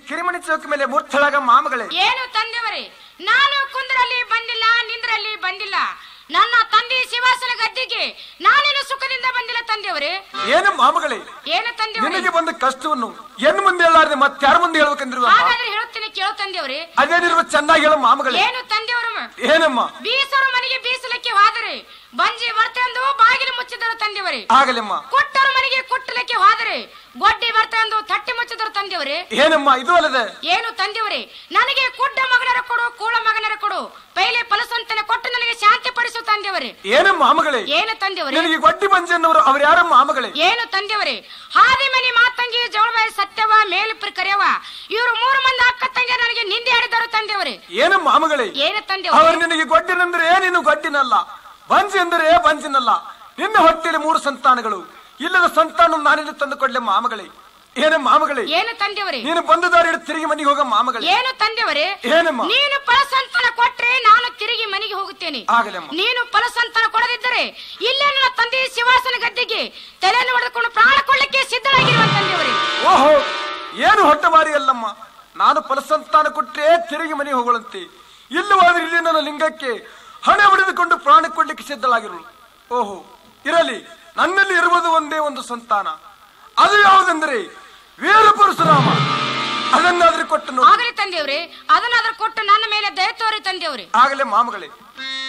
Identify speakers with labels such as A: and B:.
A: ಕಿರಿಮಣಿ ಚೌಕ ಮೇಲೆ ಮೂರ್ತಳಾಗ ಮಾಮಗಳೇ
B: ಏನು ತಂದೆವರೇ ನಾನು ಕುಂದ್ರಲ್ಲಿ ಬಂದಿಲ್ಲ ನಿಂದ್ರಲ್ಲಿ ಬಂದಿಲ್ಲ ನನ್ನ ತಂದೆ ಶಿವಾಸನ ಗದ್ದಿಗೆ ನಾನೇನು ಸುಖದಿಂದ ಬಂದಿಲ್ಲ ತಂದೆಯವರೇ
A: ಏನು ಮಾಮಗಳೇ
B: ಏನು ತಂದೆಯವರೇ
A: ನಿನಗೆ ಬಂದ ಕಷ್ಟವನ್ನು ಎನ್ ಮುಂದೆ ಹೇಳಾರ್ದೆ ಮತ್ತೆ ಯಾರ ಮುಂದೆ ಹೇಳ್ಬೇಕಂದಿರುವ
B: ಹಾಗಾದ್ರೆ ಹೇಳುತ್ತೇನೆ ಕೇಳು ತಂದೆಯವರೇ
A: ಅದೇನಿರುವ ಚೆನ್ನಾಗಿ ಹೇಳ ಮಾಮಗಳೇ
B: ಏನು ತಂದೆಯವರು
A: ಏನಮ್ಮ
B: ಬೀಸರು ಮನೆಗೆ ಬೀಸಲಿಕ್ಕೆ ಹೋದರೆ ಬಂಜಿ ಬರ್ತಂದು ಬಾಗಿಲು ಮುಚ್ಚಿದರು ತಂದೆಯವರೇ
A: ಆಗಲಮ್ಮ
B: ಕೊಟ್ಟರು ಮನೆಗೆ ಕುಟ್ಟಲಿಕ್ಕೆ ಹೋದರೆ ಗೊಡ್ಡಿ ಬರ್ತಂದು ತಟ್ಟಿ ಮುಚ್ಚಿದರು ತಂದೆಯವರೇ
A: ಏನಮ್ಮ ಇದು ಅಲ್ಲದೆ
B: ಏನು ತಂದೆಯವರೇ ನನಗೆ ಕುಡ್ಡ ಮಗನರ ಕೊಡು ಕೂಳ ಮಗನರ ಕೊಡು ಪೈಲೆ ಫಲಸಂತನ ಕೊಟ್ಟು ನನಗೆ ಶಾಂತಿ ಪಡಿಸು ತಂದೆಯವರೇ
A: ಏನಮ್ಮ ಮಾಮಗಳೇ
B: ಏನು ತಂದೆಯವರೇ
A: ನಿನಗೆ ಗೊಡ್ಡಿ ಬಂಜನ್ನವರು ಅವ್ರು ಯಾರಮ್ಮ ಮಾಮಗಳೇ
B: ಏನು ತಂದೆಯವರೇ ಹಾದಿ ಮನಿ ಮಾತಂಗಿ ಜವಳಬಾಯಿ ಸತ್ಯವ ಮೇಲಿಪ್ರ ಕರೆಯವ ಇವರು ಮೂರು ಮಂದಿ ಅಕ್ಕ ತಂಗಿ ನನಗೆ ನಿಂದೆ ಆಡಿದರು ತಂದೆಯವರೇ
A: ಏನು ಮಾಮಗಳೇ
B: ಏನು
A: ಅವರು
B: ತಂದೆಯವರೇ
A: ನಿನಗೆ ಗೊಡ್ಡಿನಂದ್ರೆ ನೀನು ಗೊಡ್ಡಿನಲ್ಲ ಬಂಜಿ ಅಂದರೆ ಬಂಜಿನಲ್ಲ ನಿನ್ನ ಹೊಟ್ಟೆಯಲ್ಲಿ ಮೂರು ಸಂತಾನಗಳು ಇಲ್ಲದ ಸಂತಾನ ನಾನಿಲ್ಲಿ ತಂದು ಕೊಡ್ಲೆ ಮಾಮಗಳೇ ಏನೇ ಮಾಮಗಳೇ
B: ಏನು ತಂದೆಯವರೇ
A: ನೀನು ಬಂದ ದಾರಿ ಹಿಡಿದು ತಿರುಗಿ ಮನೆಗೆ ಹೋಗ ಮಾಮಗಳೇ
B: ಏನು ತಂದೆಯವರೇ
A: ಏನಮ್ಮ
B: ನೀನು ಫಲಸಂತನ ಕೊಟ್ರೆ ನಾನು ತಿರುಗಿ ಮನೆಗೆ ಹೋಗುತ್ತೇನೆ
A: ಆಗಲಮ್ಮ
B: ನೀನು ಫಲಸಂತನ ಕೊಡದಿದ್ದರೆ ಇಲ್ಲೇ ನನ್ನ ತಂದೆ ಶಿವಾಸನ ಗದ್ದೆಗೆ ತಲೆಯನ್ನು ಹೊಡೆದುಕೊಂಡು ಪ್ರಾಣ ಕೊಡ್ಲಿಕ್ಕೆ ಸಿದ್ಧರಾಗಿರುವ ತಂದೆಯವರೇ
A: ಓಹೋ ಏನು ಹೊಟ್ಟೆ ಮಾರಿ ಅಲ್ಲಮ್ಮ ನಾನು ಫಲಸಂತಾನ ಕೊಟ್ಟರೆ ತಿರುಗಿ ಮನೆಗೆ ಹೋಗಳಂತೆ ಇಲ್ಲವಾದ್ರೆ ಇಲ್ಲಿ ನನ್ನ ಲಿಂಗಕ್ಕೆ ಹಣ ಹೊಡೆದುಕೊಂಡು ಪ್ರಾಣ ಕೊಡ್ಲಿಕ್ಕೆ ಸಿದ್ಧಳಾಗಿರುಳು ಓಹೋ ಇರಲಿ ನನ್ನಲ್ಲಿ ಇರುವುದು ಒಂದೇ ಒಂದು ಸಂತಾನ ಅದು ಯಾವುದೆಂದರೆ ವೀರ ಪರಶುರಾಮ ಅದನ್ನಾದ್ರೂ ಕೊಟ್ಟು ನೋಡಿ
B: ಆಗಲಿ ತಂದೆಯವರೇ ಅದನ್ನಾದ್ರೂ ಕೊಟ್ಟು ನನ್ನ ಮೇಲೆ ದಯ ತೋರಿ ತಂದೆಯವರೇ
A: ಆಗಲೇ ಮಾಮಗಳೇ